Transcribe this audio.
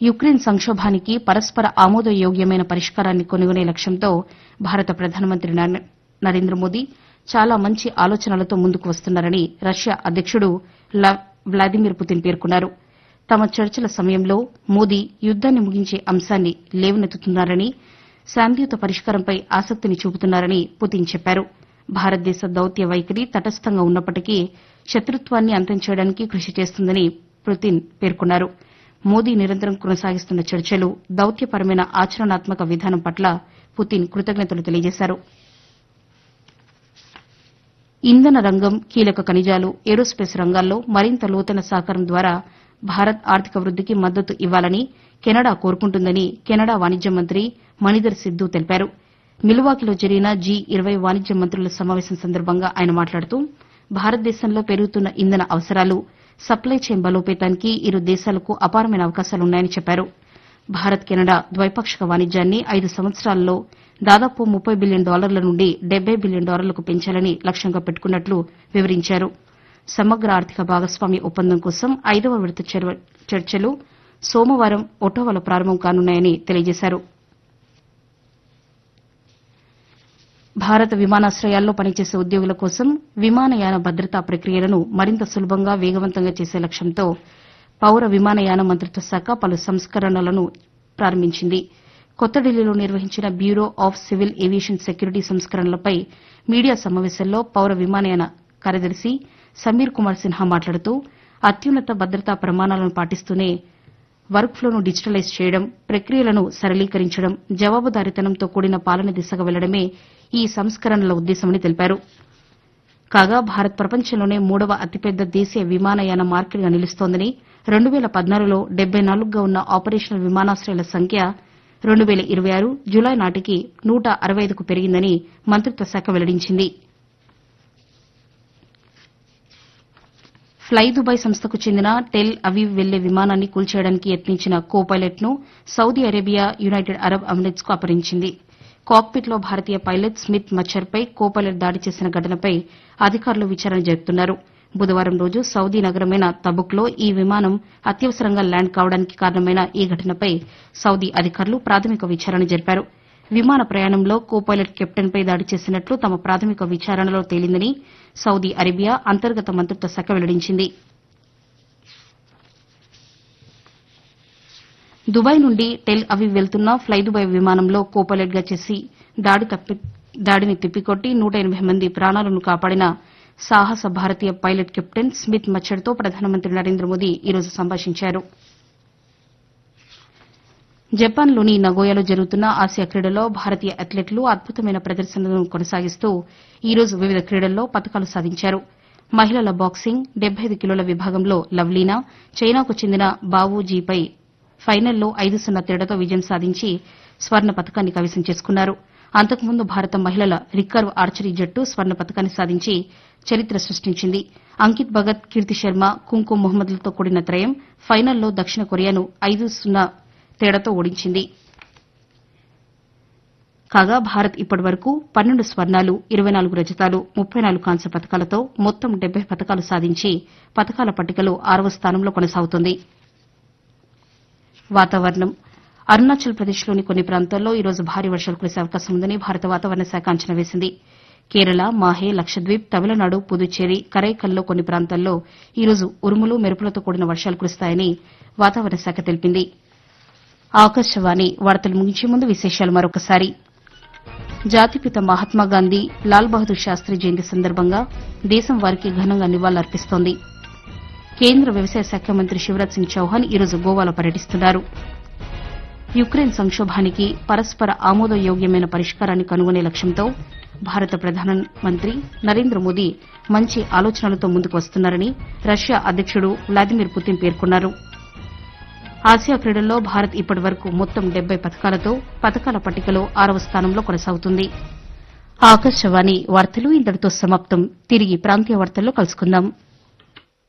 Ukraine సంక్షోభానికి పరస్పర ఆమోదయోగ్యమైన పరిష్కారాన్ని కనుగొనే లక్ష్యంతో భారత ప్రధానమంత్రి నరే- నరేంద్ర మోదీ చాలా మంచి ఆలోచనలతో ముందుకు వస్తున్నారని రష్యా అధ్యక్షుడు ల- వ్లాదిమిర్ పుతిన్ పేర్కొన్నారు తమ చర్చల సమయంలో మోదీ యుద్దాన్ని ముగించే అంశాన్ని లేవనెత్తుతున్నారని శాంతియుత పరిష్కారంపై ఆసక్తిని చూపుతున్నారని పుతిన్ చెప్పారు భారతదేశ దౌత్య వైఖరి తటస్థంగా ఉన్నప్పటికీ శత్రుత్వాన్ని అంతం చేయడానికి కృషి చేస్తుందని పుతిన్ పేర్కొన్నారు మోదీ నిరంతరం కొనసాగిస్తున్న చర్చలు దౌత్యపరమైన ఆచరణాత్మక విధానం పట్ల పుతిన్ కృతజ్ఞతలు తెలియజేశారు ఇంధన రంగం కీలక ఖనిజాలు ఏరోస్పేస్ రంగాల్లో మరింత లోతైన సహకారం ద్వారా భారత్ ఆర్థిక వృద్దికి మద్దతు ఇవ్వాలని కెనడా కోరుకుంటుందని కెనడా వాణిజ్య మంత్రి మణిధర్ సిద్దు తెలిపారు మిల్వాకిలో జరిగిన జీ ఇరవై వాణిజ్య మంత్రుల సమావేశం సందర్భంగా ఆయన మాట్లాడుతూ భారతదేశంలో పెరుగుతున్న ఇంధన అవసరాలు సప్లై చైన్ బలోపేతానికి ఇరు దేశాలకు అపారమైన అవకాశాలున్నాయని చెప్పారు భారత్ కెనడా ద్వైపాక్షిక వాణిజ్యాన్ని ఐదు సంవత్సరాల్లో దాదాపు ముప్పై బిలియన్ డాలర్ల నుండి డెబ్బై బిలియన్ డాలర్లకు పెంచాలని లక్ష్యంగా పెట్టుకున్నట్లు వివరించారు సమగ్ర ఆర్థిక భాగస్వామ్య ఒప్పందం కోసం ఐదవ విడత చర్వ- చర్చలు సోమవారం ఒటోవాలో ప్రారంభం కానున్నాయని తెలియజేశారు భారత విమానాశ్రయాల్లో పనిచేసే ఉద్యోగుల కోసం విమానయాన భద్రతా ప్రక్రియలను మరింత సులభంగా వేగవంతంగా చేసే లక్ష్యంతో పౌర విమానయాన మంత్రిత్వ శాఖ పలు సంస్కరణలను ప్రారంభించింది కొత్త ఢిల్లీలో నిర్వహించిన bureau of civil aviation security సంస్కరణలపై మీడియా సమావేశంలో పౌర విమానయాన కార్యదర్శి సమీర్ కుమార్ సిన్హా మాట్లాడుతూ అత్యున్నత భద్రతా ప్రమాణాలను పాటిస్తూనే వర్క్ ఫ్లోను డిజిటలైజ్ చేయడం ప్రక్రియలను సరళీకరించడం జవాబుదారీతనంతో కూడిన పాలన దిశగా వెళ్లడమే ఈ సంస్కరణల ఉద్దేశమని తెలిపారు కాగా భారత్ ప్రపంచంలోనే మూడవ అతిపెద్ద దేశీయ విమానయాన మార్కెట్గా నిలుస్తోందని రెండు వేల పద్నాలుగులో డెబ్బై నాలుగుగా ఉన్న ఆపరేషనల్ విమానాశ్రయాల సంఖ్య రెండు వేల ఇరవై ఆరు జులై నాటికి నూట అరవై ఐదుకు పెరిగిందని మంత్రిత్వ శాఖ వెల్లడించింది ఫ్లై దుబాయ్ సంస్థకు చెందిన టెల్ అవీవ్ వెళ్లే విమానాన్ని కూల్చేయడానికి యత్నించిన కో పైలట్ ను Saudi Arabia United Arab Emirates కు అపహరించింది కాక్పిట్ లో భారతీయ పైలట్ స్మిత్ మచ్చర్పై కో పైలట్ దాడి చేసిన ఘటనపై అధికారులు విచారణ జరుపుతున్నారు బుధవారం రోజు సౌదీ నగరమైన తబుక్ లో ఈ విమానం అత్యవసరంగా ల్యాండ్ కావడానికి కారణమైన ఈ ఘటనపై సౌదీ అధికారులు ప్రాథమిక విచారణ జరిపారు విమాన ప్రయాణంలో కో పైలట్ కెప్టెన్పై దాడి చేసినట్లు తమ ప్రాథమిక విచారణలో తేలిందని సౌదీ అరేబియా అంతర్గత మంత్రిత్వ శాఖ వెల్లడించింది దుబాయ్ నుండి టెల్ అవీవ్ వెళ్తున్న ఫ్లై దుబాయ్ విమానంలో కో పైలట్ గా చేసి దాడి తప్పి- దాడిని తిప్పికొట్టి నూట ఎనబై మంది ప్రాణాలను కాపాడిన సాహస భారతీయ పైలట్ కెప్టెన్ స్మిత్ మచ్చర్తో ప్రధానమంత్రి నరేంద్ర మోదీ ఈరోజు సంభాషించారు జపాన్లోని నగోయాలో జరుగుతున్న ఆసియా క్రీడల్లో భారతీయ అథ్లెట్లు అద్భుతమైన ప్రదర్శనలను కొనసాగిస్తూ ఈ రోజు వివిధ క్రీడల్లో పతకాలు సాధించారు మహిళల బాక్సింగ్ డెబ్బై ఐదు కిలోల విభాగంలో లవ్లీనా చైనాకు చెందిన బావూజీపై ఫైనల్లో ఐదు సున్నా తేడాతో విజయం సాధించి స్వర్ణ పతకాన్ని కైవసం చేసుకున్నారు అంతకుముందు భారత మహిళల రికర్వ్ ఆర్చరీ జట్టు స్వర్ణ పతకాన్ని సాధించి చరిత్ర సృష్టించింది అంకిత్ భగత్ కీర్తి శర్మ కుంకుమ్ మొహమ్మద్లతో కూడిన త్రయం ఫైనల్లో దక్షిణ కొరియాను ఐదు సున్నా తేడాతో ఓడించింది కాగా భారత్ ఇప్పటి వరకు పన్నెండు స్వర్ణాలు ఇరవై నాలుగు రజతాలు ముప్పై నాలుగు కాంస్య పతకాలతో మొత్తం డెబ్బై పతకాలు సాధించి పతకాల పట్టికలో ఆరవ స్థానంలో కొనసాగుతోంది వాతావరణం అరుణాచల్ ప్రదేశ్లోని కొన్ని ప్రాంతాల్లో ఈ రోజు భారీ వర్షాలు కురిసే అవకాశం ఉందని భారత వాతావరణ శాఖ అంచనా వేసింది కేరళ మాహే లక్షద్వీప్ తమిళనాడు పుదుచ్చేరి కరైకల్లో కొన్ని ప్రాంతాల్లో ఈ రోజు ఉరుములు మెరుపులతో కూడిన వర్షాలు కురుస్తాయని వాతావరణ శాఖ తెలిపింది ఆకాశవాణి వార్తలు ముగించే ముందు విశేషాలు మరొకసారి జాతిపిత మహాత్మాగాంధీ లాల్ బహదూర్ శాస్త్రి జయంతి సందర్భంగా దేశం వారికి ఘనంగా నివాళులర్పిస్తోంది కేంద్ర వ్యవసాయ శాఖ మంత్రి శివరాజ్ సింగ్ చౌహాన్ ఈరోజు గోవాలో పర్యటిస్తున్నారు యుక్రెయిన్ సంక్షోభానికి పరస్పర ఆమోదయోగ్యమైన పరిష్కారాన్ని కనుగొనే లక్ష్యంతో భారత ప్రధానమంత్రి నరేంద్ర మోదీ మంచి ఆలోచనలతో ముందుకు వస్తున్నారని రష్యా అధ్యక్షుడు వ్లాదిమిర్ పుతిన్ పేర్కొన్నారు ఆసియా క్రీడల్లో భారత్ ఇప్పటి వరకు మొత్తం డెబ్బై పథకాలతో పథకాల పట్టికలో ఆరవ స్థానంలో కొనసాగుతుంది ఆకాశవాణి వార్తలు ఇంతటితో సమాప్తం తిరిగి ప్రాంతీయ వార్తల్లో కలుసుకుందాం